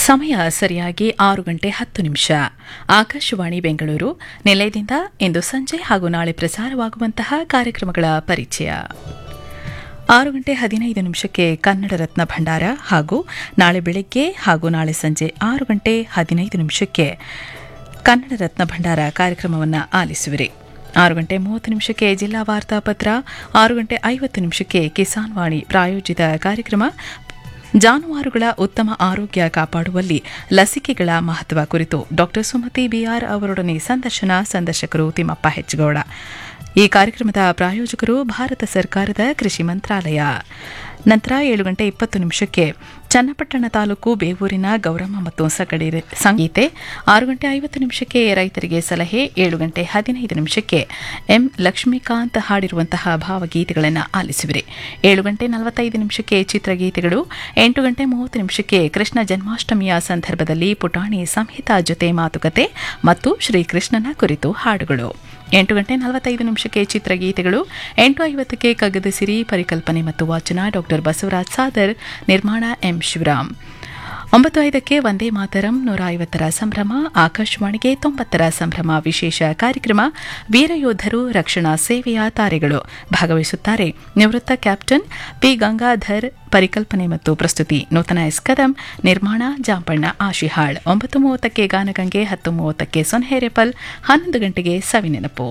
ಸಮಯ ಸರಿಯಾಗಿ ಆರು ಗಂಟೆ ಹತ್ತು ನಿಮಿಷ ಆಕಾಶವಾಣಿ ಬೆಂಗಳೂರು ನಿಲಯದಿಂದ ಇಂದು ಸಂಜೆ ಹಾಗೂ ನಾಳೆ ಪ್ರಸಾರವಾಗುವಂತಹ ಕಾರ್ಯಕ್ರಮಗಳ ಪರಿಚಯ ಆರು ಗಂಟೆ ಹದಿನೈದು ನಿಮಿಷಕ್ಕೆ ಕನ್ನಡ ರತ್ನ ಭಂಡಾರ ಹಾಗೂ ನಾಳೆ ಬೆಳಗ್ಗೆ ಹಾಗೂ ನಾಳೆ ಸಂಜೆ ಆರು ಗಂಟೆ ಹದಿನೈದು ನಿಮಿಷಕ್ಕೆ ಕನ್ನಡ ರತ್ನ ಭಂಡಾರ ಕಾರ್ಯಕ್ರಮವನ್ನು ಆಲಿಸುವಿರಿ ಆರು ಗಂಟೆ ಮೂವತ್ತು ನಿಮಿಷಕ್ಕೆ ಜಿಲ್ಲಾ ವಾರ್ತಾಪತ್ರ ಆರು ಗಂಟೆ ಐವತ್ತು ನಿಮಿಷಕ್ಕೆ ಕಿಸಾನ್ ವಾಣಿ ಪ್ರಾಯೋಜಿತ ಕಾರ್ಯಕ್ರಮ ಜಾನುವಾರುಗಳ ಉತ್ತಮ ಆರೋಗ್ಯ ಕಾಪಾಡುವಲ್ಲಿ ಲಸಿಕೆಗಳ ಮಹತ್ವ ಕುರಿತು ಡಾಕ್ಟರ್ ಸುಮತಿ ಬಿಆರ್ ಅವರೊಡನೆ ಸಂದರ್ಶನ ಸಂದರ್ಶಕರು ತಿಮ್ಮಪ್ಪ ಹೆಚ್ಗೌಡ ಈ ಕಾರ್ಯಕ್ರಮದ ಪ್ರಾಯೋಜಕರು ಭಾರತ ಸರ್ಕಾರದ ಕೃಷಿ ಮಂತ್ರಾಲಯ ನಂತರ ಏಳು ಗಂಟೆ ಇಪ್ಪತ್ತು ನಿಮಿಷಕ್ಕೆ ಚನ್ನಪಟ್ಟಣ ತಾಲೂಕು ಬೇವೂರಿನ ಗೌರಮ್ಮ ಮತ್ತು ಸಗಡಿ ಸಂಗೀತೆ ಆರು ಗಂಟೆ ಐವತ್ತು ನಿಮಿಷಕ್ಕೆ ರೈತರಿಗೆ ಸಲಹೆ ಏಳು ಗಂಟೆ ಹದಿನೈದು ನಿಮಿಷಕ್ಕೆ ಎಂ ಲಕ್ಷ್ಮೀಕಾಂತ್ ಹಾಡಿರುವಂತಹ ಭಾವಗೀತೆಗಳನ್ನು ಆಲಿಸುವಿರಿ ಏಳು ಗಂಟೆ ನಲವತ್ತೈದು ನಿಮಿಷಕ್ಕೆ ಚಿತ್ರಗೀತೆಗಳು ಎಂಟು ಗಂಟೆ ಮೂವತ್ತು ನಿಮಿಷಕ್ಕೆ ಕೃಷ್ಣ ಜನ್ಮಾಷ್ಟಮಿಯ ಸಂದರ್ಭದಲ್ಲಿ ಪುಟಾಣಿ ಸಂಹಿತಾ ಜೊತೆ ಮಾತುಕತೆ ಮತ್ತು ಶ್ರೀಕೃಷ್ಣನ ಕುರಿತು ಹಾಡುಗಳು ಎಂಟು ಗಂಟೆ ನಲವತ್ತೈದು ನಿಮಿಷಕ್ಕೆ ಚಿತ್ರಗೀತೆಗಳು ಎಂಟು ಐವತ್ತಕ್ಕೆ ಕಗ್ಗದ ಸಿರಿ ಪರಿಕಲ್ಪನೆ ಮತ್ತು ವಾಚನ ಡಾಕ್ಟರ್ ಬಸವರಾಜ್ ಸಾದರ್ ನಿರ್ಮಾಣ ಎಂ ಶಿವರಾಮ್ ಒಂಬತ್ತು ಐದಕ್ಕೆ ಒಂದೇ ಮಾತರಂ ನೂರ ಐವತ್ತರ ಸಂಭ್ರಮ ಆಕಾಶವಾಣಿಗೆ ತೊಂಬತ್ತರ ಸಂಭ್ರಮ ವಿಶೇಷ ಕಾರ್ಯಕ್ರಮ ವೀರಯೋಧರು ರಕ್ಷಣಾ ಸೇವೆಯ ತಾರೆಗಳು ಭಾಗವಹಿಸುತ್ತಾರೆ ನಿವೃತ್ತ ಕ್ಯಾಪ್ಟನ್ ಪಿ ಗಂಗಾಧರ್ ಪರಿಕಲ್ಪನೆ ಮತ್ತು ಪ್ರಸ್ತುತಿ ನೂತನ ಎಸ್ ಕದಂ ನಿರ್ಮಾಣ ಜಾಂಪಣ್ಣ ಆಶಿಹಾಳ್ ಒಂಬತ್ತು ಮೂವತ್ತಕ್ಕೆ ಗಾನಗಂಗೆ ಹತ್ತು ಮೂವತ್ತಕ್ಕೆ ಸೊನ್ಹೇರೆಪಲ್ ಹನ್ನೊಂದು ಗಂಟೆಗೆ ಸವಿನೆನಪು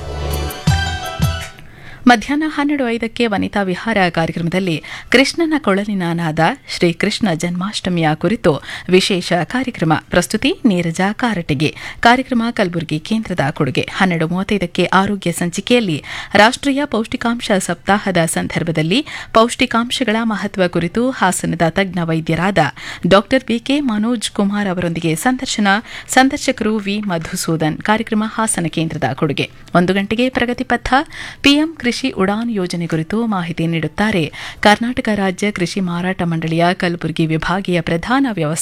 ಮಧ್ಯಾಹ್ನ ಹನ್ನೆರಡು ಐದಕ್ಕೆ ವನಿತಾ ವಿಹಾರ ಕಾರ್ಯಕ್ರಮದಲ್ಲಿ ಕೃಷ್ಣನ ಕೊಳಲಿನ ನಾದ ಶ್ರೀಕೃಷ್ಣ ಜನ್ಮಾಷ್ಟಮಿಯ ಕುರಿತು ವಿಶೇಷ ಕಾರ್ಯಕ್ರಮ ಪ್ರಸ್ತುತಿ ನೀರಜ ಕಾರಟಗಿ ಕಾರ್ಯಕ್ರಮ ಕಲಬುರಗಿ ಕೇಂದ್ರದ ಕೊಡುಗೆ ಹನ್ನೆರಡು ಮೂವತ್ತೈದಕ್ಕೆ ಆರೋಗ್ಯ ಸಂಚಿಕೆಯಲ್ಲಿ ರಾಷ್ಟ್ರೀಯ ಪೌಷ್ಟಿಕಾಂಶ ಸಪ್ತಾಹದ ಸಂದರ್ಭದಲ್ಲಿ ಪೌಷ್ಟಿಕಾಂಶಗಳ ಮಹತ್ವ ಕುರಿತು ಹಾಸನದ ತಜ್ಞ ವೈದ್ಯರಾದ ಡಾ ಬಿಕೆ ಮನೋಜ್ ಕುಮಾರ್ ಅವರೊಂದಿಗೆ ಸಂದರ್ಶನ ಸಂದರ್ಶಕರು ವಿ ಮಧುಸೂದನ್ ಕಾರ್ಯಕ್ರಮ ಹಾಸನ ಕೇಂದ್ರದ ಕೊಡುಗೆ ಒಂದು ಗಂಟೆಗೆ ಪ್ರಗತಿ ಪಥ ಪಿಎಂ ಕೃಷಿ ಉಡಾನ್ ಯೋಜನೆ ಕುರಿತು ಮಾಹಿತಿ ನೀಡುತ್ತಾರೆ ಕರ್ನಾಟಕ ರಾಜ್ಯ ಕೃಷಿ ಮಾರಾಟ ಮಂಡಳಿಯ ಕಲಬುರಗಿ ವಿಭಾಗೀಯ ಪ್ರಧಾನ ವ್ಯವಸ್ಥೆ